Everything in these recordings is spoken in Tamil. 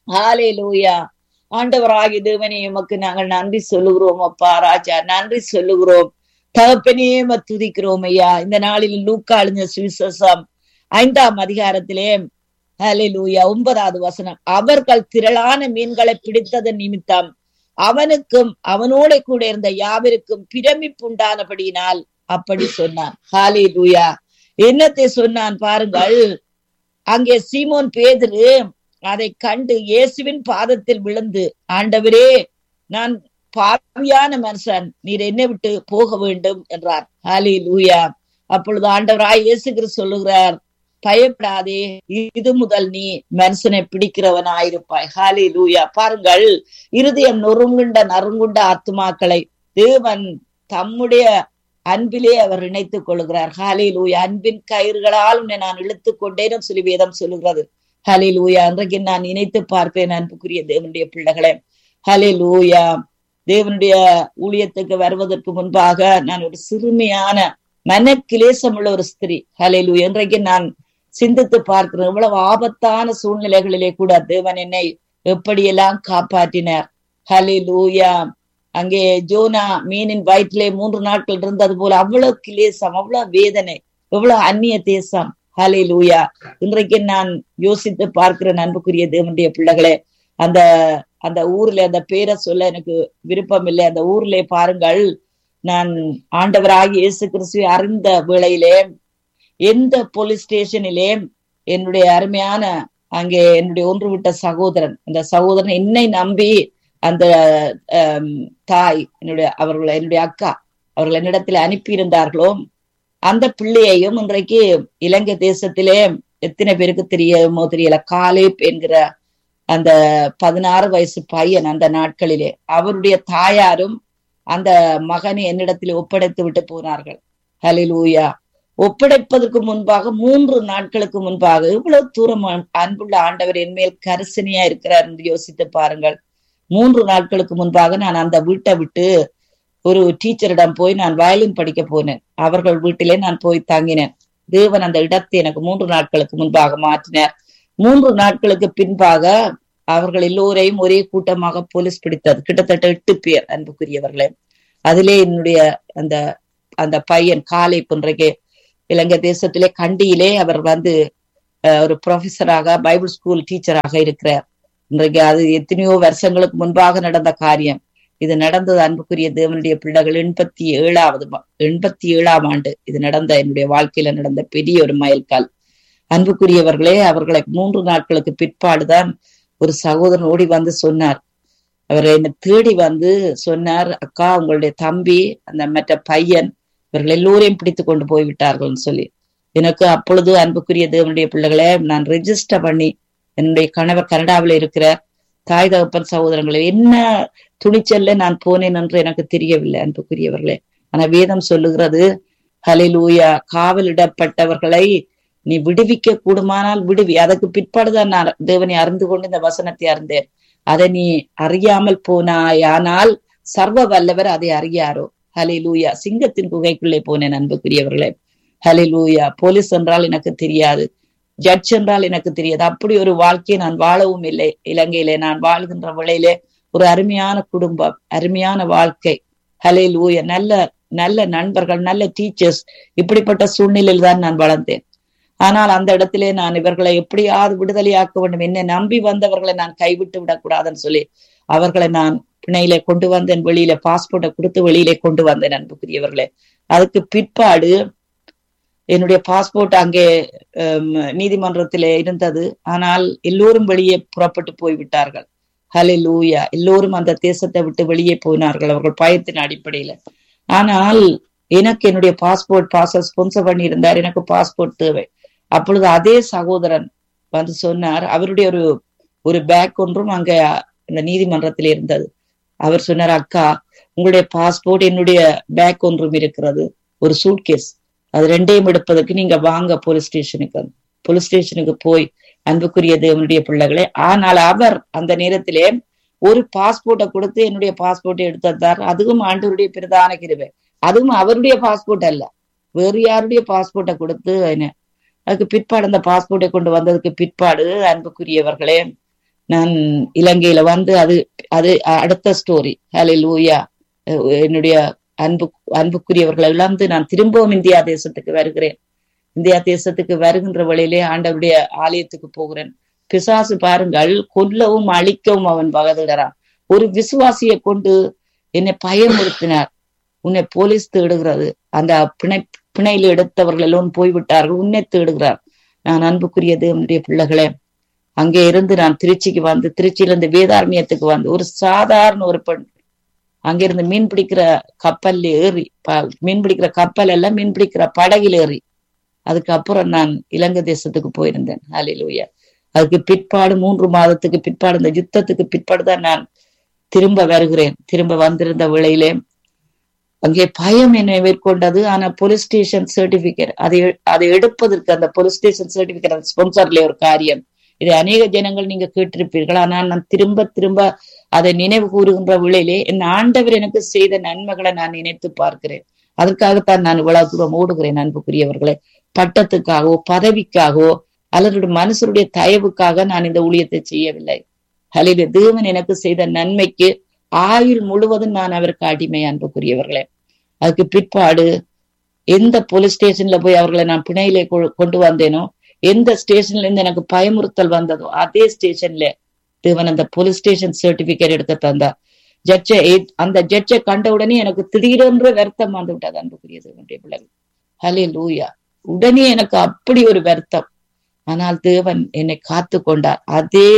ஹாலே லூயா ஆண்டவராகி தேவனே உமக்கு நாங்கள் நன்றி சொல்லுகிறோம் அப்பா ராஜா நன்றி சொல்லுகிறோம் தகப்பனே துதிக்கிறோம் ஐயா இந்த நாளில் லூக்கா அழிஞ்ச சுவிசேஷம் ஐந்தாம் அதிகாரத்திலே ஹலே லூயா ஒன்பதாவது வசனம் அவர்கள் திரளான மீன்களை பிடித்தது நிமித்தம் அவனுக்கும் அவனோட கூட இருந்த யாவருக்கும் பிரமிப்புண்டானபடியினால் அப்படி சொன்னான் ஹாலே லூயா என்னத்தை சொன்னான் பாருங்கள் அங்கே சீமோன் பேதுரு அதை கண்டு இயேசுவின் பாதத்தில் விழுந்து ஆண்டவரே நான் பாவியான மனுஷன் நீர் என்னை விட்டு போக வேண்டும் என்றார் ஹாலி லூயா அப்பொழுது ஆண்டவராய் இயேசு கிறிஸ்து சொல்லுகிறார் பயப்படாதே இது முதல் நீ மனுஷனை பிடிக்கிறவனாயிருப்பாய் ஹாலி லூயா பாருங்கள் இருதயம் நொறுங்குண்ட நறுங்குண்ட ஆத்துமாக்களை தேவன் தம்முடைய அன்பிலே அவர் இணைத்துக் கொள்கிறார் ஹாலி லூயா அன்பின் கயிறுகளால் உன்னை நான் இழுத்துக் கொண்டேனும் சொல்லி வேதம் சொல்லுகிறது ஹலே லூயா அன்றைக்கு நான் நினைத்து பார்ப்பேன் அன்புக்குரிய தேவனுடைய பிள்ளைகளே ஹலே லூயா தேவனுடைய ஊழியத்துக்கு வருவதற்கு முன்பாக நான் ஒரு சிறுமியான மன கிளேசம் உள்ள ஒரு ஸ்திரீ ஹலே லூ இன்றைக்கு நான் சிந்தித்து பார்க்கிறேன் இவ்வளவு ஆபத்தான சூழ்நிலைகளிலே கூட தேவன் என்னை எப்படியெல்லாம் காப்பாற்றினார் ஹலே லூயா அங்கே ஜோனா மீனின் வயிற்றிலே மூன்று நாட்கள் இருந்தது போல அவ்வளவு கிளேசம் அவ்வளவு வேதனை எவ்வளவு அந்நிய தேசம் ஹலே லூயா இன்றைக்கு நான் யோசித்து பார்க்கிறேன் அன்புக்குரிய தேவனுடைய பிள்ளைகளே அந்த அந்த ஊர்ல அந்த பேரை சொல்ல எனக்கு விருப்பம் இல்லை அந்த ஊர்ல பாருங்கள் நான் ஆண்டவராகி இயேசு கிறிஸ்துவை அறிந்த வேளையிலே எந்த போலீஸ் ஸ்டேஷனிலே என்னுடைய அருமையான அங்கே என்னுடைய ஒன்று விட்ட சகோதரன் அந்த சகோதரன் என்னை நம்பி அந்த தாய் என்னுடைய அவர்கள் என்னுடைய அக்கா அவர்கள் என்னிடத்தில் அனுப்பி இருந்தார்களோ அந்த பிள்ளையையும் இன்றைக்கு இலங்கை தேசத்திலே எத்தனை பேருக்கு தெரியுமோ தெரியல காலேப் என்கிற அந்த பதினாறு வயசு பையன் அந்த நாட்களிலே அவருடைய தாயாரும் அந்த மகனை என்னிடத்தில் ஒப்படைத்து விட்டு போனார்கள் ஹலிலூயா ஒப்படைப்பதற்கு முன்பாக மூன்று நாட்களுக்கு முன்பாக இவ்வளவு தூரம் அன்புள்ள ஆண்டவர் என்மேல் கரிசனையா இருக்கிறார் என்று யோசித்து பாருங்கள் மூன்று நாட்களுக்கு முன்பாக நான் அந்த வீட்டை விட்டு ஒரு டீச்சரிடம் போய் நான் வயலின் படிக்க போனேன் அவர்கள் வீட்டிலே நான் போய் தங்கினேன் தேவன் அந்த இடத்தை எனக்கு மூன்று நாட்களுக்கு முன்பாக மாற்றினார் மூன்று நாட்களுக்கு பின்பாக அவர்கள் எல்லோரையும் ஒரே கூட்டமாக போலீஸ் பிடித்தது கிட்டத்தட்ட எட்டு பேர் அன்புக்குரியவர்களே அதிலே என்னுடைய அந்த அந்த பையன் காலை இன்றைக்கு இலங்கை தேசத்திலே கண்டியிலே அவர் வந்து ஒரு ப்ரொஃபஸராக பைபிள் ஸ்கூல் டீச்சராக இருக்கிறார் இன்றைக்கு அது எத்தனையோ வருஷங்களுக்கு முன்பாக நடந்த காரியம் இது நடந்தது அன்புக்குரிய தேவனுடைய பிள்ளைகள் எண்பத்தி ஏழாவது எண்பத்தி ஏழாம் ஆண்டு இது நடந்த என்னுடைய வாழ்க்கையில நடந்த பெரிய ஒரு மயல்கால் அன்புக்குரியவர்களே அவர்களை மூன்று நாட்களுக்கு பிற்பாடுதான் ஒரு சகோதரன் ஓடி வந்து சொன்னார் அவர் என்னை தேடி வந்து சொன்னார் அக்கா உங்களுடைய தம்பி அந்த மற்ற பையன் இவர்கள் எல்லோரையும் பிடித்து கொண்டு போய்விட்டார்கள்னு சொல்லி எனக்கு அப்பொழுது அன்புக்குரிய தேவனுடைய பிள்ளைகளை நான் ரெஜிஸ்டர் பண்ணி என்னுடைய கணவர் கனடாவில் இருக்கிற தாய் தகப்பன் சகோதரங்களே என்ன துணிச்சல்ல நான் போனேன் என்று எனக்கு தெரியவில்லை அன்புக்குரியவர்களே ஆனா வேதம் சொல்லுகிறது ஹலிலூயா காவலிடப்பட்டவர்களை நீ விடுவிக்க கூடுமானால் விடுவி அதற்கு பிற்பாடுதான் நான் தேவனை அறிந்து கொண்டு இந்த வசனத்தை அறிந்தேன் அதை நீ அறியாமல் போனாயானால் சர்வ வல்லவர் அதை அறியாரோ ஹலே லூயா சிங்கத்தின் குகைக்குள்ளே போனேன் அன்புக்குரியவர்களே ஹலே லூயா போலீஸ் என்றால் எனக்கு தெரியாது ஜட்ஜ் என்றால் எனக்கு தெரியாது அப்படி ஒரு வாழ்க்கையை நான் வாழவும் இல்லை இலங்கையிலே நான் வாழ்கின்ற வேளையிலே ஒரு அருமையான குடும்பம் அருமையான வாழ்க்கை ஹலே லூயா நல்ல நல்ல நண்பர்கள் நல்ல டீச்சர்ஸ் இப்படிப்பட்ட சூழ்நிலையில் தான் நான் வளர்ந்தேன் ஆனால் அந்த இடத்திலே நான் இவர்களை எப்படியாவது விடுதலையாக்க வேண்டும் என்னை நம்பி வந்தவர்களை நான் கைவிட்டு விடக்கூடாதுன்னு சொல்லி அவர்களை நான் பிணையிலே கொண்டு வந்தேன் வெளியில பாஸ்போர்ட்டை கொடுத்து வெளியிலே கொண்டு வந்தேன் அன்புக்குரியவர்களே அதுக்கு பிற்பாடு என்னுடைய பாஸ்போர்ட் அங்கே நீதிமன்றத்திலே இருந்தது ஆனால் எல்லோரும் வெளியே புறப்பட்டு போய்விட்டார்கள் ஹலே லூயா எல்லோரும் அந்த தேசத்தை விட்டு வெளியே போனார்கள் அவர்கள் பயத்தின் அடிப்படையில ஆனால் எனக்கு என்னுடைய பாஸ்போர்ட் பாச ஸ்பான்சர் பண்ணி இருந்தார் எனக்கு பாஸ்போர்ட் தேவை அப்பொழுது அதே சகோதரன் வந்து சொன்னார் அவருடைய ஒரு ஒரு பேக் ஒன்றும் அங்க அந்த நீதிமன்றத்தில் இருந்தது அவர் சொன்னார் அக்கா உங்களுடைய பாஸ்போர்ட் என்னுடைய பேக் ஒன்றும் இருக்கிறது ஒரு சூட்கேஸ் அது ரெண்டையும் எடுப்பதற்கு நீங்க வாங்க போலீஸ் ஸ்டேஷனுக்கு போலீஸ் ஸ்டேஷனுக்கு போய் அன்புக்குரிய தேவனுடைய பிள்ளைகளே ஆனால் அவர் அந்த நேரத்திலே ஒரு பாஸ்போர்ட்டை கொடுத்து என்னுடைய பாஸ்போர்ட்டை எடுத்தார் அதுவும் ஆண்டவருடைய பிரதான கிருவை அதுவும் அவருடைய பாஸ்போர்ட் அல்ல வேறு யாருடைய பாஸ்போர்ட்டை கொடுத்து அதுக்கு பிற்பாடு அந்த பாஸ்போர்ட்டை கொண்டு வந்ததுக்கு பிற்பாடு அன்புக்குரியவர்களே நான் இலங்கையில வந்து அது அது அடுத்த ஸ்டோரி ஹலே லூயா என்னுடைய அன்பு அன்புக்குரியவர்களை இழந்து நான் திரும்பவும் இந்தியா தேசத்துக்கு வருகிறேன் இந்தியா தேசத்துக்கு வருகின்ற வழியிலே ஆண்டவருடைய ஆலயத்துக்கு போகிறேன் பிசாசு பாருங்கள் கொல்லவும் அழிக்கவும் அவன் பகதுகிறான் ஒரு விசுவாசியை கொண்டு என்னை பயமுறுத்தினார் உன்னை போலீஸ் தேடுகிறது அந்த பிணை பிணையில் எடுத்தவர்கள் எல்லாம் போய்விட்டார்கள் உன்னை தேடுகிறார் நான் அன்புக்குரிய தேவனுடைய பிள்ளைகளே அங்கே இருந்து நான் திருச்சிக்கு வந்து திருச்சியிலிருந்து வேதாரண்யத்துக்கு வந்து ஒரு சாதாரண ஒரு பெண் அங்கிருந்து மீன் பிடிக்கிற கப்பல்ல ஏறி மீன் பிடிக்கிற கப்பல் எல்லாம் மீன் பிடிக்கிற படகில் ஏறி அதுக்கப்புறம் நான் இலங்கை தேசத்துக்கு போயிருந்தேன் அலிலூயா அதுக்கு பிற்பாடு மூன்று மாதத்துக்கு பிற்பாடு இந்த யுத்தத்துக்கு பிற்பாடு தான் நான் திரும்ப வருகிறேன் திரும்ப வந்திருந்த வேளையிலே அங்கே பயம் என்னை மேற்கொண்டது ஆனா போலீஸ் ஸ்டேஷன் சர்டிபிகேட் அதை அதை எடுப்பதற்கு அந்த போலீஸ் ஸ்டேஷன் சர்டிபிகேட் அந்த ஸ்பான்சர்ல ஒரு காரியம் இதை அநேக ஜனங்கள் நீங்க கேட்டிருப்பீர்கள் ஆனால் நான் திரும்ப திரும்ப அதை நினைவு கூறுகின்ற விளையிலே என் ஆண்டவர் எனக்கு செய்த நன்மைகளை நான் நினைத்து பார்க்கிறேன் அதற்காகத்தான் நான் இவ்வளவு தூரம் ஓடுகிறேன் அன்புக்குரியவர்களே பட்டத்துக்காகவோ பதவிக்காகவோ அல்லது மனுஷருடைய தயவுக்காக நான் இந்த ஊழியத்தை செய்யவில்லை ஹலில தேவன் எனக்கு செய்த நன்மைக்கு ஆயுள் முழுவதும் நான் அவருக்கு அடிமை அன்புக்குரியவர்களே அதுக்கு பிற்பாடு எந்த போலீஸ் ஸ்டேஷன்ல போய் அவர்களை நான் பிணையிலே கொண்டு வந்தேனோ எந்த ஸ்டேஷன்ல இருந்து எனக்கு பயமுறுத்தல் வந்ததோ அதே ஸ்டேஷன்ல தேவன் அந்த போலீஸ் ஸ்டேஷன் சர்டிபிகேட் எடுக்க தந்தார் ஜட்ஜை அந்த ஜட்ஜை கண்ட உடனே எனக்கு திடீரென்று வருத்தம் வந்து விட்டது அன்புக்குரிய தேவனுடைய பிள்ளைகள் ஹலே லூயா உடனே எனக்கு அப்படி ஒரு வருத்தம் ஆனால் தேவன் என்னை காத்து கொண்டார் அதே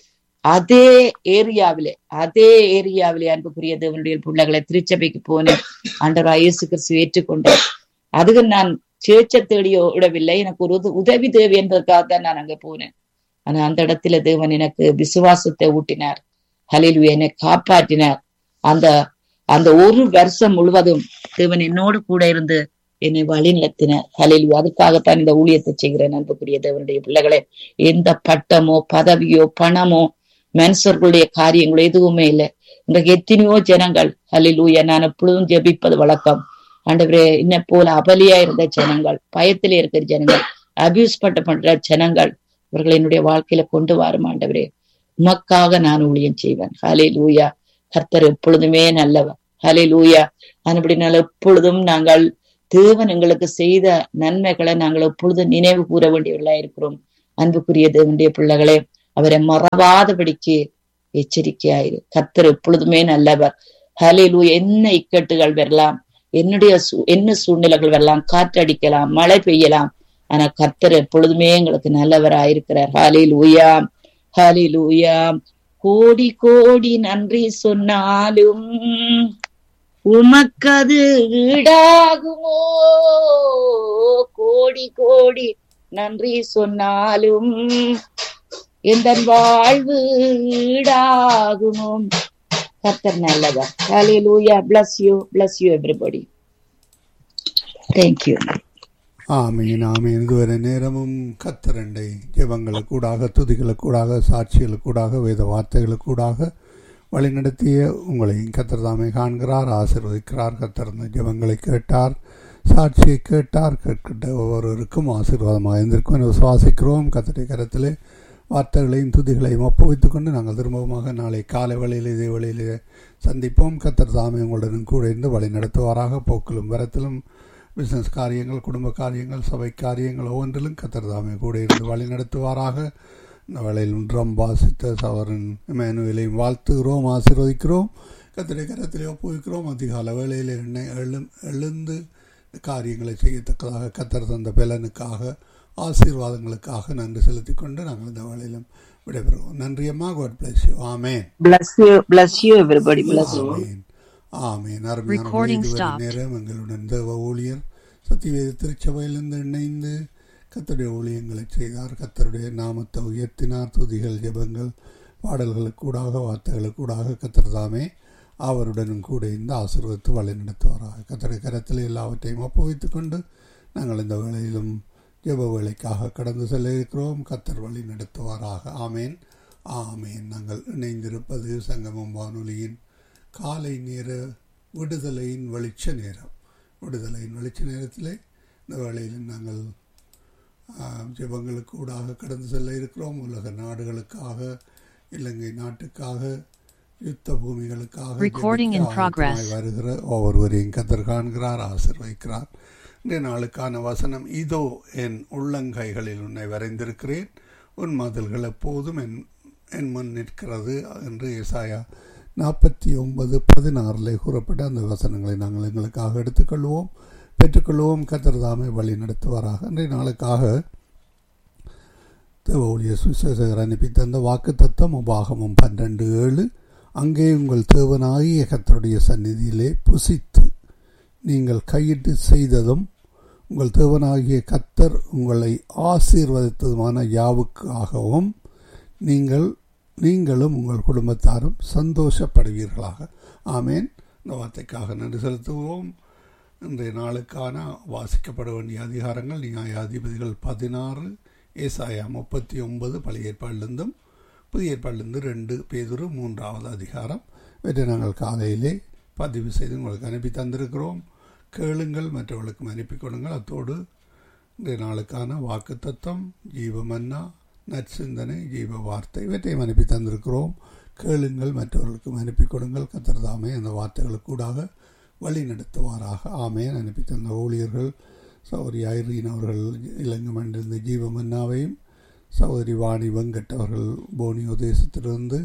அதே ஏரியாவிலே அதே ஏரியாவிலே அன்புக்குரிய தேவனுடைய பிள்ளைகளை திருச்சபைக்கு போனேன் ஆண்டவர் இயேசு கிறிஸ்து ஏற்றுக்கொண்டேன் அதுக்கு நான் சேச்ச தேடியோ விடவில்லை எனக்கு ஒரு உதவி தேவை என்பதற்காக தான் நான் அங்க போனேன் ஆனா அந்த இடத்துல தேவன் எனக்கு விசுவாசத்தை ஊட்டினார் ஹலில் என்னை காப்பாற்றினார் அந்த அந்த ஒரு வருஷம் முழுவதும் தேவன் என்னோடு கூட இருந்து என்னை வழி நடத்தினார் ஹலில் அதுக்காகத்தான் இந்த ஊழியத்தை செய்கிறேன் அன்புக்குரிய தேவனுடைய பிள்ளைகளே எந்த பட்டமோ பதவியோ பணமோ மனுஷர்களுடைய காரியங்களோ எதுவுமே இல்லை இன்றைக்கு எத்தனையோ ஜனங்கள் ஹலிலூயா நான் எப்பொழுதும் ஜெபிப்பது வழக்கம் ஆண்டவரே என்ன போல அபலியா இருந்த ஜனங்கள் பயத்திலே இருக்கிற ஜனங்கள் அபியூஸ் பண்ண பண்ற ஜனங்கள் இவர்கள் என்னுடைய வாழ்க்கையில கொண்டு வரும் ஆண்டவரே உமக்காக நான் ஊழியம் செய்வேன் ஹலே லூயா கர்த்தர் எப்பொழுதுமே நல்லவர் ஹலே லூயா அதுபடினால எப்பொழுதும் நாங்கள் தேவன் எங்களுக்கு செய்த நன்மைகளை நாங்கள் எப்பொழுதும் நினைவு கூற வேண்டியவர்களா இருக்கிறோம் அன்புக்குரிய தேவனுடைய பிள்ளைகளே அவரை மறவாதபடிக்கு எச்சரிக்கையாயிரு கர்த்தர் எப்பொழுதுமே நல்லவர் ஹலிலு என்ன இக்கட்டுகள் வரலாம் என்னுடைய என்ன சூழ்நிலைகள் வரலாம் காற்றடிக்கலாம் மழை பெய்யலாம் ஆனா கர்த்தர் எப்பொழுதுமே எங்களுக்கு நல்லவராயிருக்கிறார் ஹாலில் ஊயா ஹாலில் ஊயா கோடி கோடி நன்றி சொன்னாலும் உமக்கது ஈடாகுமோ கோடி கோடி நன்றி சொன்னாலும் எந்த வாழ்வு ஈடாகுமோ கர்த்தர் நல்லவர் ஹalleluya bless you bless you everybody thank you ஆமீன் ஆமீன் இதுவரை நேரமும் கத்தரண்டை ஜெபங்களுக்கூடாக துதிகளுக்கூடாக சாட்சிகளுக்கூடாக வேத வார்த்தைகளுக்கூடாக வழிநடத்திய உங்களையும் கத்தர் தாமே காண்கிறார் ஆசிர்வதிக்கிறார் கத்தர் இந்த ஜெபங்களை கேட்டார் சாட்சியை கேட்டார் கேட்கிட்ட ஒவ்வொருவருக்கும் ஆசீர்வாதமாக இருந்திருக்கும் விசுவாசிக்கிறோம் கத்தரை கரத்திலே வார்த்தைகளையும் துதிகளையும் ஒப்புவித்துக் கொண்டு நாங்கள் திரும்பமாக நாளை காலை வழியில் இதே வழியிலே சந்திப்போம் கத்தர் தாமே உங்களுடன் கூட இருந்து வழி நடத்துவாராக போக்கிலும் வரத்திலும் பிஸ்னஸ் காரியங்கள் குடும்ப காரியங்கள் சபை காரியங்கள் ஒவ்வொன்றிலும் கத்தர் தாமே கூட இருந்து வழி நடத்துவாராக இந்த வேளையில் ஒன்றாம் வாசித்த சவரன் மேனுவிலையும் வாழ்த்துகிறோம் ஆசீர்வதிக்கிறோம் கத்திரை கரத்திலே ஒப்புவிக்கிறோம் அதிகால வேளையில் எண்ணெய் எழு எழுந்து காரியங்களை செய்யத்தக்கதாக கத்தர் தந்த பலனுக்காக ஆசீர்வாதங்களுக்காக நன்றி செலுத்திக் கொண்டு நாங்கள் இந்த வேளையிலும் விடைபெறுவோம் நன்றி அம்மா God bless you amen bless you bless you everybody bless you amen amen அருமையான Recording இதுவரை stopped. நேரம் எங்களுடன் தேவ ஊழியர் சத்தியவேத திருச்சபையிலிருந்து இணைந்து கத்தருடைய ஊழியங்களை செய்தார் கத்தருடைய நாமத்தை உயர்த்தினார் துதிகள் ஜெபங்கள் பாடல்களுக்கூடாக வார்த்தைகளுக்கூடாக கத்தர் தாமே அவருடனும் கூட இந்த ஆசீர்வதித்து வழி நடத்துவாராக கத்தருடைய கரத்தில் எல்லாவற்றையும் ஒப்புவித்துக் கொண்டு நாங்கள் இந்த வேளையிலும் ஜெப வேலைக்காக கடந்து செல்ல இருக்கிறோம் கத்தர் வழி நடத்துவாராக ஆமேன் ஆமேன் நாங்கள் இணைந்திருப்பது சங்கமம் வானொலியின் காலை நேர விடுதலையின் வெளிச்ச நேரம் விடுதலையின் வெளிச்ச நேரத்திலே இந்த வேளையில் நாங்கள் ஆஹ், ஜெபங்களுக்கு ஊடாக கடந்து செல்ல இருக்கிறோம் உலக நாடுகளுக்காக இலங்கை நாட்டுக்காக யுத்த பூமிகளுக்காக Recording in ஜெபிக்க progress. ஆயத்தமாய் வருகிற ஒவ்வொருவரையும் கத்தர் காண்கிறார் ஆசிர்வதிக்கிறார் இன்றைய நாளுக்கான வசனம் இதோ என் உள்ளங்கைகளில் உன்னை வரைந்திருக்கிறேன் உன் மதில்கள் எப்போதும் என் என் முன் நிற்கிறது என்று ஏசாயா நாற்பத்தி ஒன்பது பதினாறில் கூறப்பட்ட அந்த வசனங்களை நாங்கள் எங்களுக்காக எடுத்துக்கொள்வோம் பெற்றுக்கொள்வோம் கத்தர் தாமே வழி நடத்துவாராக இன்றைய நாளுக்காக தேவ ஊழிய சுவிசேஷகர் அனுப்பி தந்த வாக்கு தத்தம் உபாகமும் பன்னெண்டு ஏழு அங்கே உங்கள் தேவனாகிய கத்தருடைய சந்நிதியிலே புசித்து நீங்கள் கையிட்டு செய்ததும் உங்கள் தேவனாகிய கத்தர் உங்களை ஆசீர்வதித்ததுமான யாவுக்காகவும் நீங்கள் நீங்களும் உங்கள் குடும்பத்தாரும் சந்தோஷப்படுவீர்களாக ஆமேன் இந்த வார்த்தைக்காக நன்றி செலுத்துவோம் இன்றைய நாளுக்கான வாசிக்கப்பட வேண்டிய அதிகாரங்கள் நியாயாதிபதிகள் பதினாறு ஏசாயா முப்பத்தி ஒன்பது பழைய ஏற்பாடிலிருந்தும் புதிய ஏற்பாடிலிருந்து ரெண்டு பேதுரு மூன்றாவது அதிகாரம் இவற்றை நாங்கள் காலையிலே பதிவு செய்து உங்களுக்கு அனுப்பி தந்திருக்கிறோம் கேளுங்கள் மற்றவர்களுக்கும் அனுப்பி கொடுங்கள் அத்தோடு இன்றைய நாளுக்கான வாக்கு தத்துவம் ஜீவமன்னா நற்சிந்தனை ஜீவ வார்த்தை இவற்றையும் அனுப்பி தந்திருக்கிறோம் கேளுங்கள் மற்றவர்களுக்கும் அனுப்பி கொடுங்கள் கத்திரதாமே அந்த வார்த்தைகளுக்கூடாக வழி நடத்துவாராக ஆமேன் அனுப்பி தந்த ஊழியர்கள் சௌரி ஐரீன் அவர்கள் இலங்கை மண்டிருந்த ஜீவமன்னாவையும் சகோதரி வாணி வெங்கட் அவர்கள் போனியோ தேசத்திலிருந்து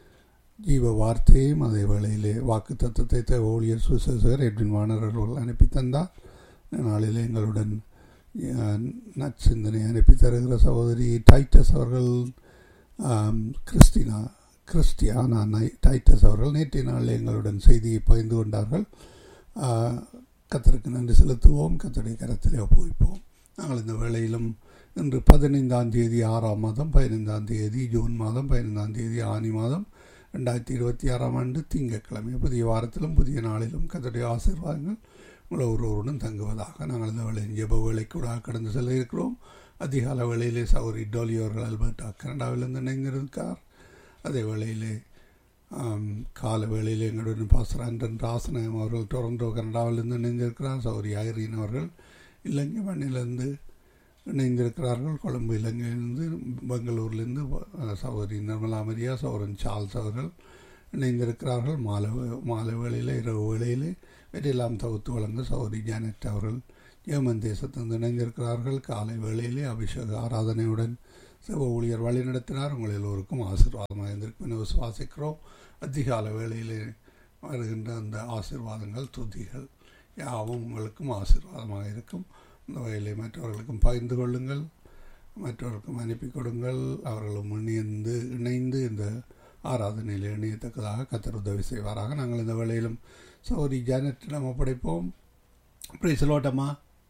ஜீவ வார்த்தையையும் அதே வேளையிலே வாக்கு தத்துவத்தை ஊழியர் சுசேசர் எட்வின் வாணர் அவர்கள் அனுப்பி தந்தார் நாளில் எங்களுடன் அஹ், நற்சிந்தனை அனுப்பி தருகிற சகோதரி டைட்டஸ் அவர்கள் ஆம், கிறிஸ்டினா கிறிஸ்டியானா நை- டைட்டஸ் அவர்கள் நேற்றைய நாளில் எங்களுடன் செய்தியை பகிர்ந்து கொண்டார்கள் ஆஹ், கத்தருக்கு நன்றி செலுத்துவோம் கத்தருடைய கரத்திலே ஒப்புவிப்போம் நாங்கள் இந்த வேளையிலும் இன்று பதினைந்தாம் தேதி ஆறாம் மாதம் பதினைந்தாம் தேதி ஜூன் மாதம் பதினைந்தாம் தேதி ஆனி மாதம் ரெண்டாயிரத்தி இருபத்தி ஆறாம் ஆண்டு திங்கட்கிழமை புதிய வாரத்திலும் புதிய நாளிலும் கத்தருடைய ஆசீர்வாதங்கள் உங்களை ஒருவருடன் தங்குவதாக நாங்கள் இந்த வேளையின் ஜெப வேலைக்கூட கடந்து செல்ல இருக்கிறோம் அதிகால வேளையிலே சௌரி டோலி அவர்கள் அல்பர்டா கனடாவிலிருந்து இணைந்திருக்கார் அதே வேளையிலே ஆம், கால வேளையில் எங்களுடன் பாஸ்டர் ஆண்டன் ராசநாயம் அவர்கள் டொரண்டோ கனடாவிலிருந்து இணைந்திருக்கிறார் சௌரி ஐரீன் அவர்கள் இலங்கை மண்ணிலிருந்து இணைந்திருக்கிறார்கள் கொழும்பு இலங்கையிலிருந்து பெங்களூர்லேருந்து அஹ், சகோதரி நிர்மலா மரியா சௌரன் சார்ல்ஸ் அவர்கள் இணைந்திருக்கிறார்கள் மாலை வே- மாலை வேளையில் இரவு வேளையிலே வெற்றியெல்லாம் தொகுத்து வழங்க சௌரி ஜானட் அவர்கள் ஏமன் தேசத்திலிருந்து இணைந்திருக்கிறார்கள் காலை வேளையிலே அபிஷேக ஆராதனையுடன் சிவ ஊழியர் வழி நடத்தினார் உங்கள் எல்லோருக்கும் ஆசீர்வாதமாக இருந்திருக்கும் என விசுவாசிக்கிறோம் அதிகால வேளையிலே வருகின்ற அந்த ஆசீர்வாதங்கள் துதிகள் யாவும் உங்களுக்கும் ஆசீர்வாதமாக இருக்கும் இந்த வகையிலே மற்றவர்களுக்கும் பகிர்ந்து கொள்ளுங்கள் மற்றவர்களுக்கும் அனுப்பி கொடுங்கள் அவர்களும் இணைந்து இணைந்து இந்த ஆராதனையில் இணையத்தக்கதாக கத்தர் உதவி செய்வாராக நாங்கள் இந்த வேளையிலும் சௌரி ஜானட்டிடம் ஒப்படைப்போம் பிரைசலோட்டம்மா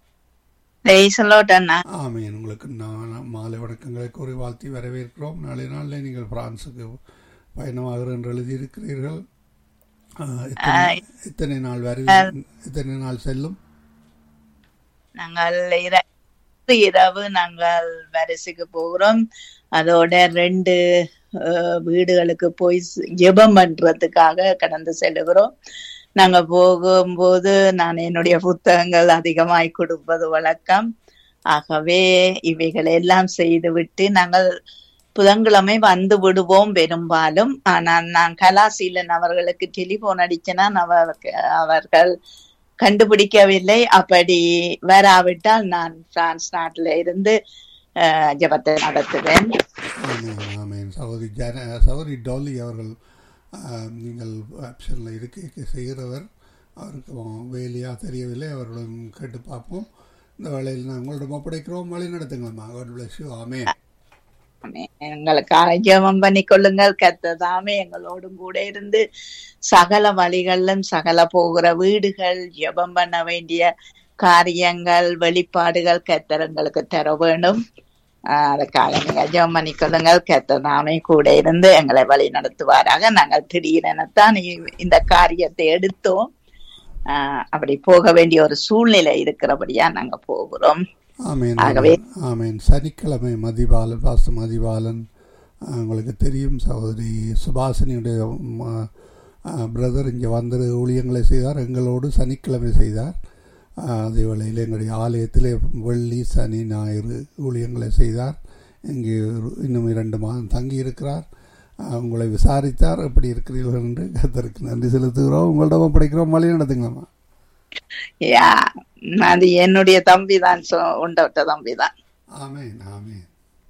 பேசலோட்டண்ணா ஆமீன் உங்களுக்கு நான் மாலை வணக்கங்களை கூறி வாழ்த்தி வரவேற்கிறோம் நாளை நாளில் நீங்கள் பிரான்சுக்கு பயணமாகிற என்று எழுதியிருக்கிறீர்கள் ஆ, எத்தனை- எத்தனை நாள் வரை எத்தனை நாள் செல்லும் நாங்கள் இர- இரவு நாங்கள் வரிசைக்கு போகிறோம் அதோட ரெண்டு அஹ், வீடுகளுக்கு போய் ஸ்- ஜெபம் பண்றதுக்காக கடந்து செல்லுகிறோம் நாங்க போகும்போது நான் என்னுடைய புத்தகங்கள் அதிகமாய் கொடுப்பது வழக்கம் ஆகவே இவைகளை எல்லாம் செய்துவிட்டு நாங்கள் புதன்கிழமை வந்து விடுவோம் பெரும்பாலும் ஆனால் நான் கலாசீலன் அவர்களுக்கு டெலிபோன் அடிச்சேனா அவருக்கு அவர்கள் கண்டுபிடிக்கவில்லை அப்படி வராவிட்டால் நான் பிரான்ஸ் நாட்டில இருந்து அஹ், ஜெபத்தை நடத்துவேன் ஆமீன் ஆமீன் சகோதரி ஜன சகோதரி டாலி அவர்கள் ஆ, நீங்கள் ஆப்ஷனில் இருக்க செய்கிறவர் அவருக்கு வேலையாக தெரியவில்லை அவர்களும் கேட்டு பார்ப்போம் இந்த வேலையில் நான் உங்களிடம் ஒப்படைக்கிறோம் வழி நடத்துங்களம்மா God bless you amen amen. எங்களுக்காக ஜெபம் பண்ணி கொள்ளுங்கள் கத்ததாமே எங்களோடும் கூட இருந்து சகல வழிகளிலும் சகல போகிற வீடுகள் ஜெபம் பண்ண வேண்டிய காரியங்கள் வெளிப்பாடுகள் கத்தர் எங்களுக்கு தர வேணும் ஆஹ் அதுக்காக நீங்க ஜெபம் பண்ணி கொள்ளுங்கள் கத்ததாமே கூட இருந்து எங்களை வழி நடத்துவாராக நாங்கள் திடீரெனத்தான் இ- இந்த காரியத்தை எடுத்தோம் ஆஹ் அப்படி போக வேண்டிய ஒரு சூழ்நிலை இருக்கிறபடியா நாங்க போகிறோம் ஆமேன் ஆகவே- ஆமேன். ஆமேன் சனிக்கிழமை மதிபாலன் பாஸ்டர் மதிபாலன் ஆ, உங்களுக்கு தெரியும் சகோதரி சுபாசினியுடைய பிரதர் இங்கே வந்து ஊழியங்களை செய்தார் எங்களோடு சனிக்கிழமை செய்தார் ஆ, அதே வேளையில் எங்களுடைய ஆலயத்திலே வெள்ளி சனி ஞாயிறு ஊழியங்களை செய்தார் இங்கே ஒரு- இன்னும் இரண்டு மாதம் தங்கி இருக்கிறார் அஹ், உங்களை விசாரித்தார் எப்படி இருக்கிறீர்கள் என்று கத்தருக்கு நன்றி செலுத்துகிறோம் உங்களிடம் ஒப்படைக்கிறோம் வழி நடத்துங்களம்மா யா அது என்னுடைய தம்பி தான் உண்டவிட்ட தம்பி தான் ஆமேன் ஆமேன்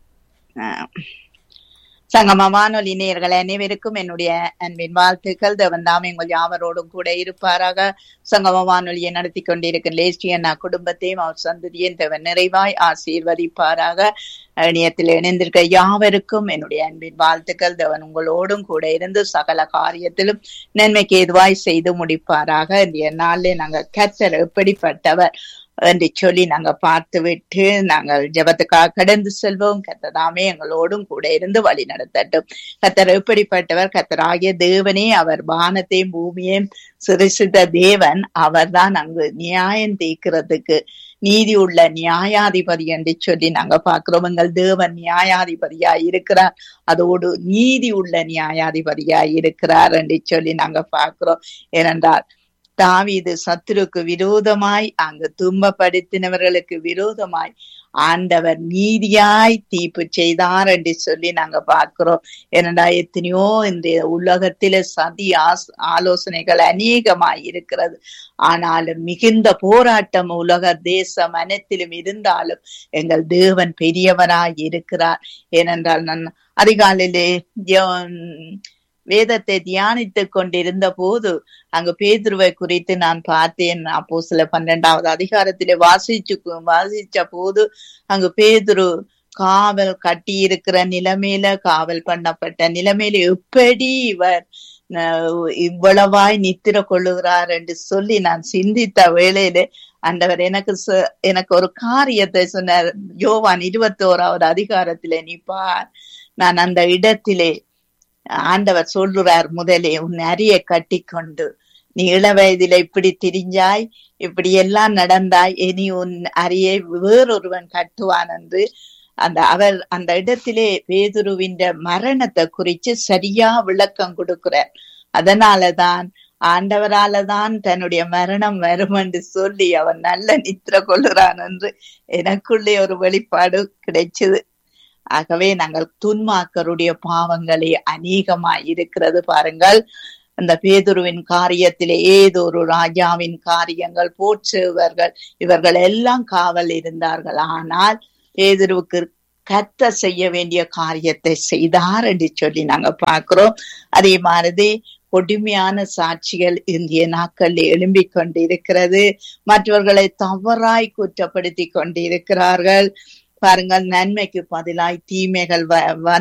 சங்கம வானொலி நேயர்கள் அனைவருக்கும் என்னுடைய அன்பின் வாழ்த்துக்கள் தேவன் தாமே உங்கள் யாவரோடும் கூட இருப்பாராக சங்கம வானொலியை நடத்தி கொண்டிருக்கும் லேஸ்டியன்னா குடும்பத்தையும் அவர் சந்ததியும் தேவன் நிறைவாய் ஆசீர்வதிப்பாராக இணையத்தில் இணைந்திருக்க யாவருக்கும் என்னுடைய அன்பின் வாழ்த்துக்கள் தேவன் உங்களோடும் கூட இருந்து சகல காரியத்திலும் நன்மைக்கு எதுவாய் செய்து முடிப்பாராக இந்த நாளிலே நாங்கள் கத்தர் எப்படிப்பட்டவர் என்று சொல்லி நாங்க பார்த்து விட்டு நாங்கள் ஜெபத்துக்காக கடந்து செல்வோம் கத்ததாமே எங்களோடும் கூட இருந்து வழி நடத்தட்டும் கத்தர் எப்படிப்பட்டவர் கத்தராகிய தேவனே அவர் வானத்தையும் பூமியையும் சிருஷித்த தேவன் அவர்தான் அங்கு நியாயம் தீர்க்கிறதுக்கு நீதி உள்ள நியாயாதிபதி என்று சொல்லி நாங்க பார்க்கிறோம் எங்கள் தேவன் நியாயாதிபதியா இருக்கிறார் அதோடு நீதி உள்ள நியாயாதிபதியா இருக்கிறார் என்று சொல்லி நாங்க பார்க்கிறோம் ஏனென்றால் தாவீது சத்துருக்கு விரோதமாய் அங்கு துன்பப்படுத்தினவர்களுக்கு விரோதமாய் ஆண்டவர் நீதியாய் தீர்ப்பு செய்தார் என்று சொல்லி நாங்க பார்க்கிறோம் ஏனண்டா எத்தனையோ இந்த உலகத்தில சதி ஆஸ் ஆலோசனைகள் அநேகமாய் இருக்கிறது ஆனாலும் மிகுந்த போராட்டம் உலக தேசம் அனைத்திலும் இருந்தாலும் எங்கள் தேவன் பெரியவராய் இருக்கிறார் ஏனென்றால் நான் அதிகாலையிலே வேதத்தை தியானித்துக் கொண்டிருந்த போது அங்கு பேதுருவை குறித்து நான் பார்த்தேன் அப்போ சில பன்னெண்டாவது அதிகாரத்திலே வாசிச்சு வாசிச்ச போது அங்கு பேதுரு காவல் கட்டி இருக்கிற நிலைமையில காவல் பண்ணப்பட்ட நிலைமையில எப்படி இவர் இவ்வளவாய் நித்திர கொள்ளுகிறார் என்று சொல்லி நான் சிந்தித்த வேளையில அண்டவர் எனக்கு எனக்கு ஒரு காரியத்தை சொன்னார் யோவான் இருபத்தி ஓராவது அதிகாரத்திலே நிப்பார் நான் அந்த இடத்திலே ஆண்டவர் சொல்லுறார் முதலே உன் அரிய கட்டி கொண்டு நீ இள வயதில இப்படி திரிஞ்சாய் இப்படி எல்லாம் நடந்தாய் இனி உன் அரியை வேறொருவன் கட்டுவான் என்று அந்த அவர் அந்த இடத்திலே பேதுருவின் மரணத்தை குறிச்சு சரியா விளக்கம் கொடுக்கிறார் அதனாலதான் ஆண்டவரால தான் தன்னுடைய மரணம் வரும் என்று சொல்லி அவன் நல்ல நித்திர கொள்ளுறான் என்று எனக்குள்ளே ஒரு வெளிப்பாடு கிடைச்சது ஆகவே நாங்கள் துன்மாக்கருடைய பாவங்களே அநேகமாய் இருக்கிறது பாருங்கள் அந்த பேதுருவின் காரியத்திலே ஏதோ ஒரு ராஜாவின் காரியங்கள் போற்றுவர்கள் இவர்கள் எல்லாம் காவல் இருந்தார்கள் ஆனால் பேதுருவுக்கு கத்த செய்ய வேண்டிய காரியத்தை செய்தார் என்று சொல்லி நாங்க பார்க்கிறோம் அதே மாதிரி கொடுமையான சாட்சிகள் இந்திய நாட்களில் எழும்பிக் கொண்டிருக்கிறது மற்றவர்களை தவறாய் குற்றப்படுத்தி கொண்டிருக்கிறார்கள் பாருங்கள் நன்மைக்கு பதிலாய் தீமைகள்